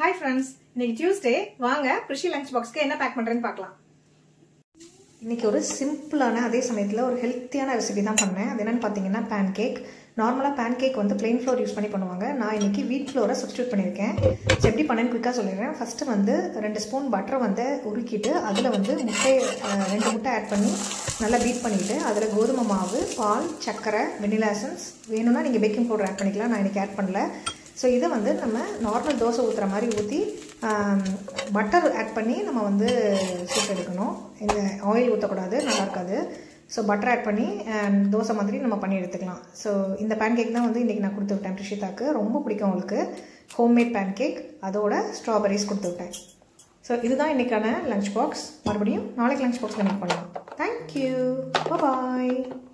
hi friends இன்னைக்கு Tuesday வாங்க Krishi lunch பாக்ஸ்க்கு என்ன பேக் பண்ணுறேன்னு பார்க்கலாம் இன்னைக்கு ஒரு சிம்பிளான அதே சமயத்தில் ஒரு ஹெல்த்தியான ரெசிபி தான் பண்ணேன் அது என்னென்னு பார்த்தீங்கன்னா பேன் கேக் நார்மலாக பேன் கேக் வந்து பிளெயின் ஃப்ளோர் யூஸ் பண்ணி பண்ணுவாங்க நான் இன்னைக்கு வீட் ஃப்ளோரை சப்ஸ்டியூட் பண்ணியிருக்கேன் ஸோ எப்படி பண்ணேன்னு குயிக்காக சொல்லிடுறேன் ஃபஸ்ட்டு வந்து ரெண்டு ஸ்பூன் பட்டரை வந்து உருக்கிட்டு அதில் வந்து முட்டை அஹ், ரெண்டு முட்டை ஆட் பண்ணி நல்லா பீட் பண்ணிவிட்டு அதில் கோதுமை மாவு பால் சர்க்கரை வெனிலா எசன்ஸ் வேணும்னா நீங்கள் பேக்கிங் பவுடர் ஆட் பண்ணிக்கலாம் நான் இன்றைக்கி ஆட் பண்ணல ஸோ இதை வந்து நம்ம நார்மல் தோசை ஊற்றுற மாதிரி ஊற்றி பட்டர் ஆட் பண்ணி நம்ம வந்து சூப் எடுக்கணும் இந்த ஆயில் ஊற்றக்கூடாது நல்லா இருக்காது ஸோ பட்டர் ஆட் பண்ணி அஹ், தோசை மாதிரி நம்ம பண்ணி எடுத்துக்கலாம் ஸோ இந்த பேன் கேக் தான் வந்து இன்றைக்கி நான் கொடுத்து விட்டேன் ரிஷிதாக்கு ரொம்ப பிடிக்கும் அவங்களுக்கு ஹோம்மேட் பேன் கேக் அதோட ஸ்ட்ராபெரிஸ் கொடுத்து விட்டேன் ஸோ இதுதான் இன்றைக்கான லஞ்ச் பாக்ஸ் மறுபடியும் நாளைக்கு லஞ்ச் பாக்ஸில் மீட் பண்ணலாம் தேங்க்யூ பாய்